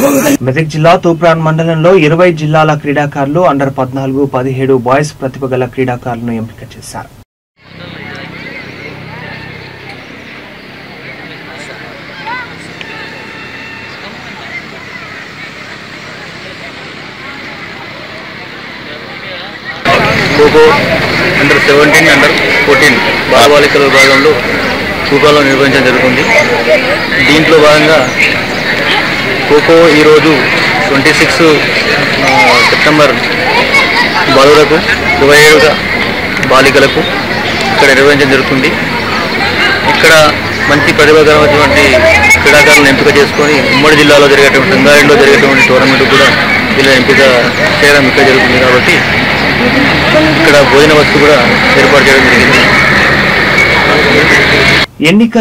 మెదక్ జిల్లా తూప్రాన్ మండలంలో ఇరవై జిల్లాల క్రీడాకారులు అండర్ పద్నాలుగు పదిహేడు బాయ్స్ ప్రతిభ గల క్రీడాకారులను ఎంపిక చేశారు kho kho under seventeen under fourteen బాలబాలికల విభాగంలో తూకాలో నిర్వహించడం జరుగుతుంది దీంట్లో భాగంగా ఖోఖో ఈరోజు ట్వంటీ సిక్స్ సెప్టెంబర్ బాలులకు ఇరవై ఏడుగా బాలికలకు ఇక్కడ నిర్వహించడం జరుగుతుంది ఇక్కడ మంచి ప్రతిభాకరమైనటువంటి క్రీడాకారులను ఎంపిక చేసుకొని ఉమ్మడి జిల్లాలో జరిగేటువంటి రంగారెడ్డిలో జరిగేటువంటి టోర్నమెంట్ కూడా ఇలా ఎంపిక చేయడం ఇక్కడ జరుగుతుంది కాబట్టి ఇక్కడ భోజన వస్తు కూడా ఏర్పాటు చేయడం జరిగింది ఎన్నిక